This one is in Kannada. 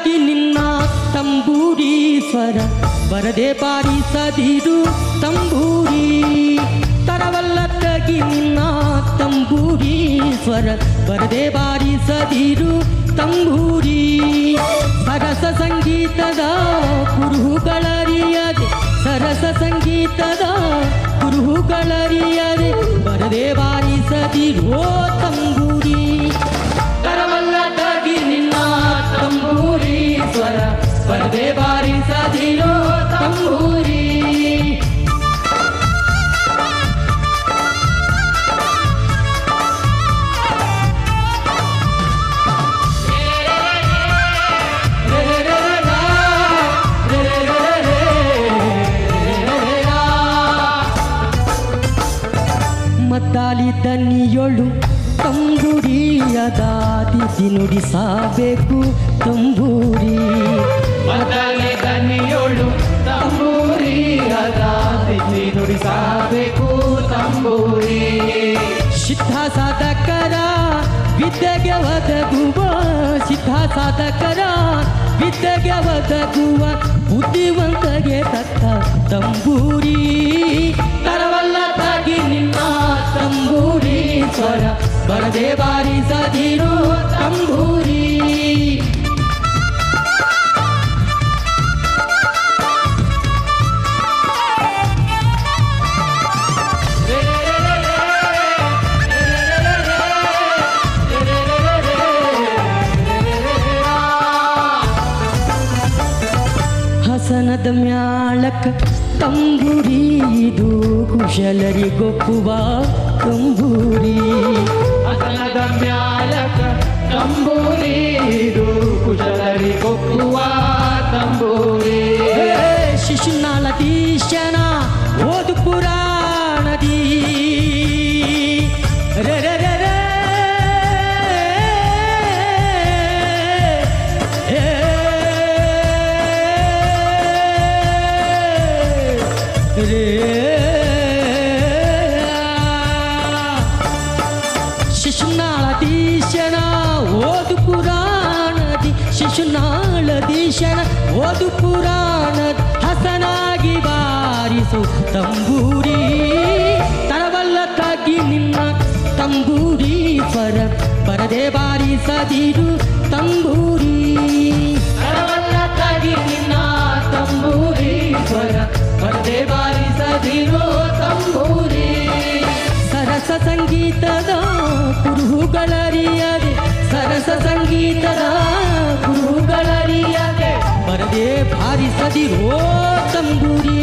ತಗಿ ನಿನ್ನ ತಂಬೂರಿ ಸ್ವರ ಬರದೆ ಬಾರಿಸದಿರು ತಂಬೂರಿ ತರವಲ್ಲ ತಗಿ ನಿನ್ನ ತಂಬೂರಿ ಸ್ವರ ಬರದೆ ಬಾರಿಸದಿರು ತಂಬೂರಿ ಸರಸ ಸಂಗೀತದ ಕುರುಹುಗಳರಿಯದೆ ಸರಸ ಸಂಗೀತದ ಕುರುಹುಗಳರಿಯದೆ ಬರದೆ ಬಾರಿಸದಿರೋ ತಂಬೂರಿ ಕರವಲ್ಲ ತಗಿ ನಿನ್ನ ತಂಬೂರಿ ಸ್ವರ ಬರದೆ ಬಾರಿಸದಿರೋ ತಂಬೂರಿ ಮದ್ದಾಲಿ ದನಿಯೊಳು ತಂಬೂರಿಯದಾದಿಸಿ ನುಡಿಸಬೇಕು ತಂಬೂರಿ ಮದಲೆ ದನಿಯೋಳು ತಂಬೂರಿ ಅದಾದಿಸಿ ನುಡಿಸಬೇಕು ತಂಬೂರಿ ಸಿದ್ಧ ಸಾಧಕರ ವಿದ್ಯೆಗೆ ಒದಗುವ ಸಿದ್ಧ ಸಾಧಕರ ವಿದ್ಯೆಗೆ ಒದಗುವ ಬುದ್ಧಿವಂತಗೆ ತಕ್ಕ ತಂಬೂರಿ ತರವಲ್ಲ ತಾಗಿ ನಿನ್ನ ತಂಬೂರಿ ಸ್ವರ ಬರದೆ ಬಾರಿಸದಿರು ತಂಬೂರಿ ಹಸನದ ಮ್ಯಾಳಕ ತಂಬೂರಿ ಇದು ಕುಶಲರಿಗೊಪ್ಪುವ ತಂಬೂರಿ ಹಸನದ ಮ್ಯಾಲಕ ತಂಬೂರಿ ಇದು ಕುಶಲರಿಗೊಪ್ಪುವ ತಂಬೂರಿ ಹೇ ಶಿಶುನಾಳದೀಶನ ಓದು ಪುರಾಣದಿ ರೇ ರೇ ರೇ ರೇ. ಏ. ರೇ. ಶಿಶುನಾಳದೀಶನ ಓದು ಪುರಾಣದಿ ಶಿಶುನಾಳದೀಶನ ಓದು ಪುರಾಣದ ಹಸನಾಗಿ ಬಾರಿಸು ತಂಬೂರಿ ತರವಲ್ಲ ತಾಗಿ ನಿನ್ನ ತಂಬೂರಿ ಸ್ವರ ಬರದೆ ಬಾರಿಸದಿರು ತಂಬೂರಿ ತರವಲ್ಲ ತಾಗಿ ನಿನ್ನ ತಂಬೂರಿ ಸ್ವರ ಬರದೆ ಬಾರಿಸದಿರು ತಂಬೂರಿ ಸರಸ ಸಂಗೀತದ ಕುರುಹುಗಳರಿಯದೆ ಸರಸ ಸಂಗೀತದ ಕುರುಹುಗಳರಿಯದೆ ಬರದೆ ಬಾರಿಸದಿರೋ ತಂಬೂರಿ